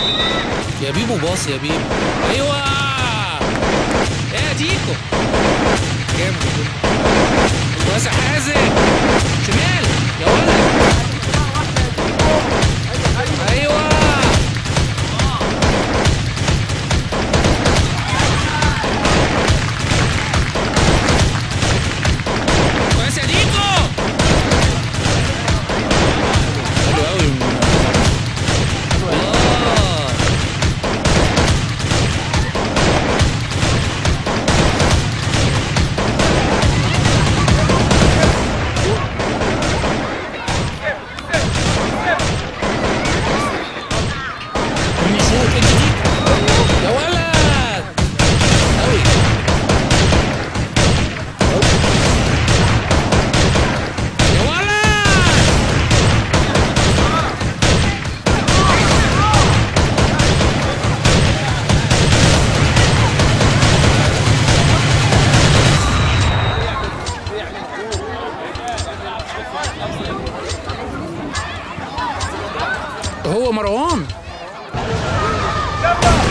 يا بيبو باص يا بيبو ايوه يا تيكو جامد واسع حازم شمال يا ولد ايوه كويس يا ديكو حلو قوي الله مين يشوط انت دي يا ولد قوي يا ولد هو مروان